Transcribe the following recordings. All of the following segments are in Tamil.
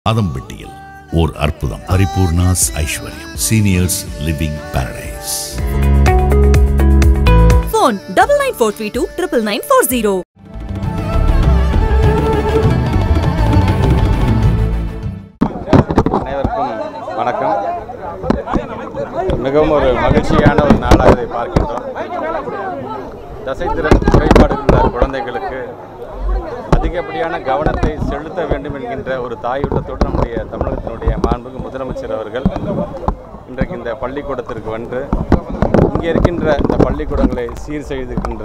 அதம்பட்டியில் ஓர் அற்புதம் Paripoorna's Aishwaryam seniors living paradise phone double nine four three two triple nine four zero. அனைவருக்கும் வணக்கம் மிகவும் ஒரு மகிழ்ச்சியான ஒரு நாளாக இதை பார்க்கின்றோம் தசைத்திறன் குறைபாடுகள் உள்ள குழந்தைகளுக்கு அதிகப்படியான கவனத்தை செலுத்த வேண்டும் என்கின்ற ஒரு தாயூட்டத்தோடு நம்முடைய தமிழகத்தினுடைய மாண்புக்கு முதலமைச்சர் அவர்கள் இன்றைக்கு இந்த பள்ளிக்கூடத்திற்கு வந்து இங்கே இருக்கின்ற இந்த பள்ளிக்கூடங்களை சீர் செய்திருக்கின்ற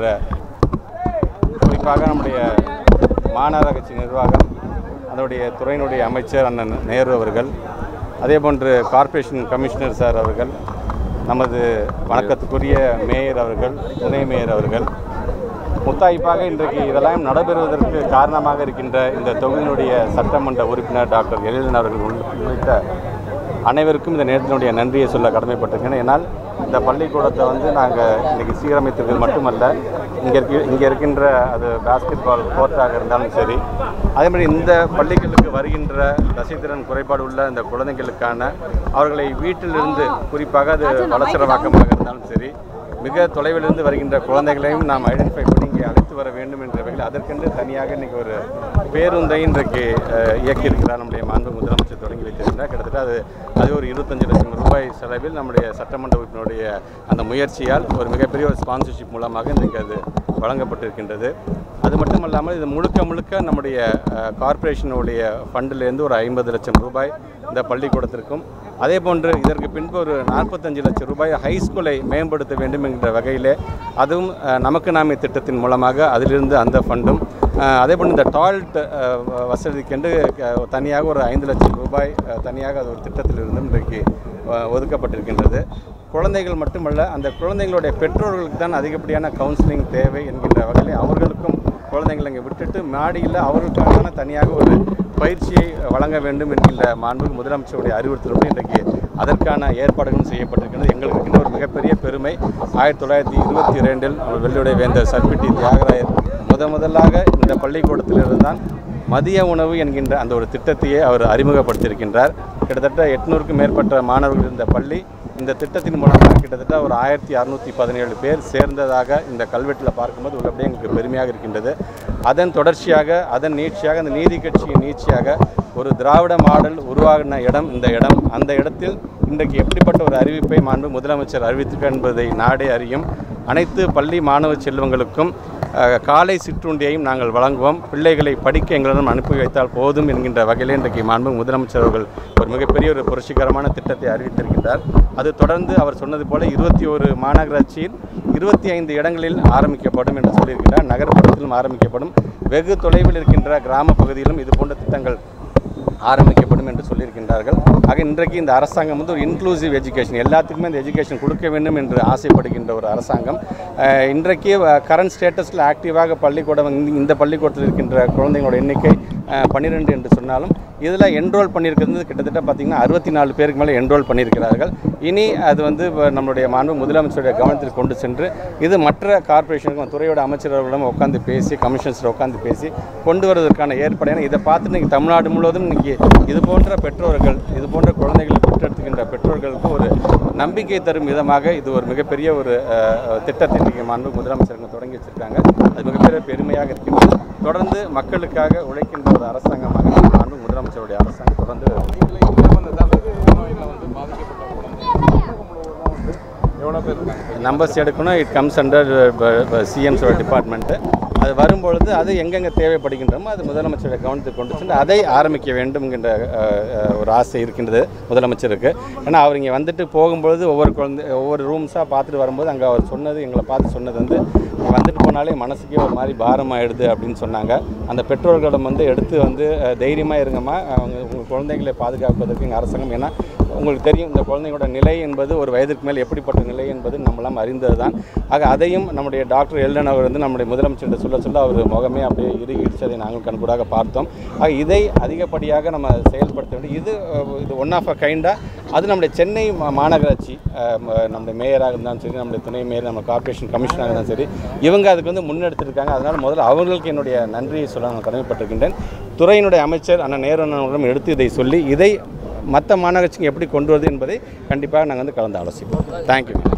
குறிப்பாக நம்முடைய மாநகராட்சி நிர்வாகம் அதனுடைய துறையினுடைய அமைச்சர் அண்ணன் நேரு அவர்கள் அதே போன்று கார்ப்பரேஷன் கமிஷனர் சார் அவர்கள் நமது வணக்கத்துக்குரிய மேயர் அவர்கள் துணை மேயர் அவர்கள் முத்தாய்ப்பாக இன்றைக்கு இதெல்லாம் நடைபெறுவதற்கு காரணமாக இருக்கின்ற இந்த தொகுதியினுடைய சட்டமன்ற உறுப்பினர் டாக்டர் எழிலன் அவர்கள் உள்- உள்ளிட்ட அனைவருக்கும் இந்த நேரத்தினுடைய நன்றியை சொல்ல கடமைப்பட்டிருக்கேன் ஏன்னால் இந்த பள்ளிக்கூடத்தை வந்து நாங்கள் இன்றைக்கி சீரமைத்திருக்கிறது மட்டுமல்ல இங்கே இருக்க இங்கே இருக்கின்ற அது பாஸ்கெட் பால் கோர்ட்டாக இருந்தாலும் சரி அதே மாதிரி இந்த பள்ளிகளுக்கு வருகின்ற தசைத்திறன் குறைபாடு உள்ள இந்த குழந்தைகளுக்கான அவர்களை வீட்டிலிருந்து குறிப்பாக அது வளசரவாக்கமாக இருந்தாலும் சரி மிக தொலைவிலிருந்து வருகின்ற குழந்தைகளையும் நாம் ஐடென்டிஃபை பண்ணி இங்கே அழைத்து வர வேண்டும் என்ற வகையில் அதற்கென்று தனியாக இன்றைக்கி ஒரு பேருந்தை இன்றைக்கு அஹ், இயக்கியிருக்கிறார் நம்முடைய மாண்பு முதலமைச்சர் தொடங்கி வைத்திருக்கிறார் கிட்டத்தட்ட அது அது ஒரு இருபத்தஞ்சு லட்சம் ரூபாய் செலவில் நம்முடைய சட்டமன்ற உறுப்பினருடைய அந்த முயற்சியால் ஒரு மிகப்பெரிய ஒரு ஸ்பான்சர்ஷிப் மூலமாக இன்றைக்கு அது வழங்கப்பட்டிருக்கின்றது அது மட்டும் இல்லாமல் இது முழுக்க முழுக்க நம்முடைய அஹ், கார்ப்பரேஷனுடைய ஃபண்டிலேருந்து ஒரு ஐம்பது லட்சம் ரூபாய் இந்த பள்ளிக்கூடத்திற்கும் அதே போன்று இதற்கு பின்பு ஒரு நாற்பத்தஞ்சு லட்சம் ரூபாய் ஹை ஸ்கூலை மேம்படுத்த வேண்டும் என்கிற வகையிலே அதுவும் அஹ், நமக்கு நாமே திட்டத்தின் மூலமாக அதிலிருந்து அந்த ஃபண்டும் அஹ், அதே போன்று இந்த டாய்லெட் அஹ், வ- வசதிக்கென்று அஹ், தனியாக ஒரு ஐந்து லட்சம் ரூபாய் அஹ், தனியாக அது ஒரு திட்டத்திலிருந்து இன்றைக்கு அஹ், ஒதுக்கப்பட்டிருக்கின்றது குழந்தைகள் மட்டுமல்ல அந்த குழந்தைங்களுடைய பெற்றோர்களுக்கு தான் அதிகப்படியான கவுன்சிலிங் தேவை என்கின்ற வகையில் அவர்களுக்கும் குழந்தைங்களை இங்கே விட்டுட்டு மாடியில் அவர்களுக்கான தனியாக ஒரு பயிற்சியை வழங்க வேண்டும் என்கின்ற மாண்பு முதலமைச்சருடைய அறிவுறுத்தலுடன் இன்றைக்கு அதற்கான ஏற்பாடுகளும் செய்யப்பட்டிருக்கிறது எங்களுக்கு இருக்கின்ற ஒரு மிகப்பெரிய பெருமை ஆயிரத்தி தொள்ளாயிரத்தி இருபத்தி இரண்டில் நம்ம வெள்ளுடைய வேந்தர் சர்பிட்டி தியாகராயர் முத முதலாக இந்த பள்ளிக்கூடத்திலிருந்து தான் மதிய உணவு என்கின்ற அந்த ஒரு திட்டத்தையே அவர் அறிமுகப்படுத்தியிருக்கின்றார் கிட்டத்தட்ட எட்நூறுக்கும் மேற்பட்ட மாணவர்கள் இருந்த பள்ளி இந்த திட்டத்தின் மூலமாக கிட்டத்தட்ட ஒரு ஆயிரத்தி அறுநூற்றி பதினேழு பேர் சேர்ந்ததாக இந்த கல்வெட்டில் பார்க்கும்போது உள்ளபடியே எங்களுக்கு பெருமையாக இருக்கின்றது அதன் தொடர்ச்சியாக அதன் நீட்சியாக அந்த நீதி கட்சியின் நீட்சியாக ஒரு திராவிட மாடல் உருவாகின இடம் இந்த இடம் அந்த இடத்தில் இன்றைக்கு எப்படிப்பட்ட ஒரு அறிவிப்பை மாண்பு முதலமைச்சர் அறிவித்திருக்க என்பதை நாடே அறியும் அனைத்து பள்ளி மாணவ செல்வங்களுக்கும் அஹ், காலை சிற்றுண்டியையும் நாங்கள் வழங்குவோம் பிள்ளைகளை படிக்க எங்களிடம் அனுப்பி வைத்தால் போதும் என்கின்ற வகையில் இன்றைக்கு மாண்பு முதலமைச்சர் அவர்கள் ஒரு மிகப்பெரிய ஒரு புரட்சிகரமான திட்டத்தை அறிவித்திருக்கின்றார் அது தொடர்ந்து அவர் சொன்னது போல இருபத்தி ஒரு மாநகராட்சியில் இருபத்தி ஐந்து இடங்களில் ஆரம்பிக்கப்படும் என்று சொல்லியிருக்கிறார் நகர்ப்புறத்திலும் ஆரம்பிக்கப்படும் வெகு தொலைவில் இருக்கின்ற கிராம பகுதியிலும் இது போன்ற திட்டங்கள் ஆரம்பிக்கப்படும் என்று சொல்லியிருக்கின்றார்கள் ஆக இன்றைக்கு இந்த அரசாங்கம் வந்து ஒரு இன்க்ளூசிவ் எஜுகேஷன் எல்லாத்துக்குமே இந்த எஜுகேஷன் கொடுக்க வேண்டும் என்று ஆசைப்படுகின்ற ஒரு அரசாங்கம் அஹ், இன்றைக்கு கரண்ட் ஸ்டேட்டஸில் ஆக்டிவாக பள்ளிக்கூடம் இந்த- இந்த பள்ளிக்கூடத்தில் இருக்கின்ற குழந்தைங்களோட எண்ணிக்கை பன்னிரெண்டு என்று சொன்னாலும் இதில் என்ரோல் பண்ணியிருக்கிறது கிட்டத்தட்ட பார்த்திங்கன்னா அறுபத்தி நாலு பேருக்கு மேலே என்ரோல் பண்ணியிருக்கிறார்கள் இனி அது வந்து இப்ப நம்மளுடைய மாண்பு முதலமைச்சருடைய கவனத்தில் கொண்டு சென்று இது மற்ற கார்ப்பரேஷனுக்கும் துறையோட அமைச்சர்களிடம் உட்காந்து பேசி கமிஷன்ஸில் உட்காந்து பேசி கொண்டு வருவதற்கான ஏற்பாடு ஏன்னா இதை பார்த்து இன்னைக்கு தமிழ்நாடு முழுவதும் இன்னைக்கு இது போன்ற பெற்றோர்கள் இது போன்ற குழந்தைகளை பெற்றெடுத்துக்கின்ற பெற்றோர்களுக்கு ஒரு நம்பிக்கை தரும் விதமாக இது ஒரு மிகப்பெரிய ஒரு அஹ், திட்டத்தை இன்றைக்கு மாண்பு முதலமைச்சருங்க தொடங்கி வச்சிருக்காங்க அது மிகப்பெரிய பெருமையாக இருக்கின்றது தொடர்ந்து மக்களுக்காக உழைக்கின்ற ஒரு அரசாங்கமாக மாண்பு முதலமைச்சருடைய அரசாங்கம் தொடர்ந்து நம்பர்ஸ் எடுக்கணும் இட் கம்ஸ் அண்டர் சிஎம்ஸோட டிபார்ட்மெண்ட்டு அது வரும்பொழுது அது எங்கெங்கே தேவைப்படுகின்றமோ அது முதலமைச்சருடைய கவனத்துக்கு கொண்டு சென்று அதை ஆரம்பிக்க வேண்டும் என்கின்ற அஹ், அஹ், ஒரு ஆசை இருக்கின்றது முதலமைச்சருக்கு ஏன்னா அவர் இங்கே வந்துட்டு போகும்பொழுது ஒவ்வொரு குழந்தை ஒவ்வொரு ரூம்ஸாக பார்த்துட்டு வரும்போது அங்கே அவர் சொன்னது எங்களை பார்த்து சொன்னது வந்து "இங்க வந்துட்டு போனாலே மனசுக்கே ஒரு மாதிரி பாரமாயிடுது அப்படின்னு சொன்னாங்க அந்த பெற்றோர்களிடம் வந்து எடுத்து வந்து தைரியமாக இருங்கம்மா அவங்க உங்கள் குழந்தைகளை பாதுகாப்பதற்கு எங்கள் அரசாங்கம் ஏன்னா உங்களுக்கு தெரியும் இந்த குழந்தைங்களோட நிலை என்பது ஒரு வயதிற்கு மேல் எப்படிப்பட்ட நிலை என்பது நம்மளாம் அறிந்தது தான் ஆக அதையும் நம்முடைய டாக்டர் எல்டன் அவர் வந்து நம்முடைய முதலமைச்சர்கிட்ட சொல்ல சொல்ல அவர் முகமே அப்படியே இறுகிடுச்சு அதை நாங்கள் கண்கூடாக பார்த்தோம் ஆக இதை அதிகப்படியாக நம்ம செயல்படுத்த வேண்டும் இது அஹ், இது ஒன் ஆஃப் அ கைண்டாக அது நம்முடைய சென்னை மா- மாநகராட்சி அஹ், ம- நம்முடைய மேயராக இருந்தாலும் சரி நம்முடைய துணை மேயர் நம்ம கார்ப்பரேஷன் கமிஷனராக இருந்தாலும் சரி இவங்க அதுக்கு வந்து முன்னெடுத்திருக்காங்க அதனால் முதல்ல அவர்களுக்கு என்னுடைய நன்றியை சொல்ல நான் கடமைப்பட்டிருக்கின்றேன் துறையினுடைய அமைச்சர் அண்ணன் நேரு அண்ணனிடம் எடுத்து இதை சொல்லி இதை மற்ற மாநகராட்சிக்கு எப்படி கொண்டு வருது என்பதை கண்டிப்பாக நாங்கள் வந்து கலந்து ஆலோசிப்போம் தேங்க்யூ